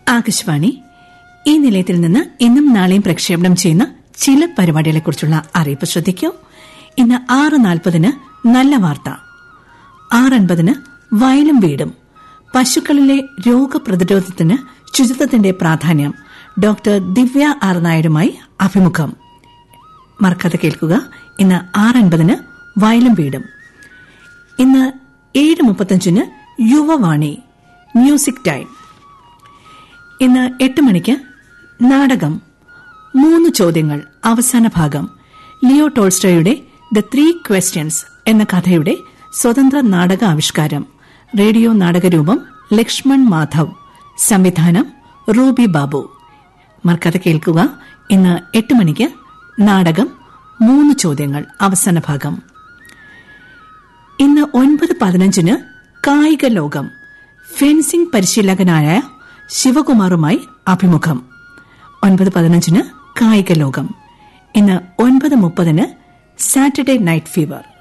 ആകാശവാണി ഈ നിലയത്തിൽ നിന്ന് ഇന്നും നാളെയും പ്രക്ഷേപണം ചെയ്യുന്ന ചില പരിപാടികളെക്കുറിച്ചുള്ള അറിയിപ്പ് ശ്രദ്ധിക്കൂ ഇന്ന് ആറ് നാൽപ്പതിന് നല്ല വാർത്ത ആറൻപതിന് വയലും വീടും പശുക്കളിലെ രോഗപ്രതിരോധത്തിന് ശുചിത്വത്തിന്റെ പ്രാധാന്യം ഡോക്ടർ ദിവ്യ ആർ നായരുമായി അഭിമുഖം മറക്കാതെ കേൾക്കുക ഇന്ന് ആറൻപതിന് വയലും വീടും ഇന്ന് ഏഴ് മുപ്പത്തഞ്ചിന് യുവവാണി മ്യൂസിക് ടൈം ഇന്ന് എട്ട് മണിക്ക് നാടകം മൂന്ന് ചോദ്യങ്ങൾ അവസാന ഭാഗം ലിയോ ടോൾസ്റ്റോയുടെ ദ ത്രീ ക്വസ്റ്റ്യൻസ് എന്ന കഥയുടെ സ്വതന്ത്ര നാടക ആവിഷ്കാരം റേഡിയോ നാടകരൂപം ലക്ഷ്മൺ മാധവ് സംവിധാനം റൂബി ബാബു മറക്കാതെ കേൾക്കുക ഇന്ന് എട്ട് മണിക്ക് നാടകം മൂന്ന് ചോദ്യങ്ങൾ അവസാന ഭാഗം ഇന്ന് ഒൻപത് പതിനഞ്ചിന് കായിക ലോകം ഫെൻസിംഗ് പരിശീലകനായ ശിവകുമാറുമായി അഭിമുഖം ഒൻപത് പതിനഞ്ചിന് കായിക ലോകം ഇന്ന് ഒൻപത് മുപ്പതിന് സാറ്റർഡേ നൈറ്റ് ഫീവർ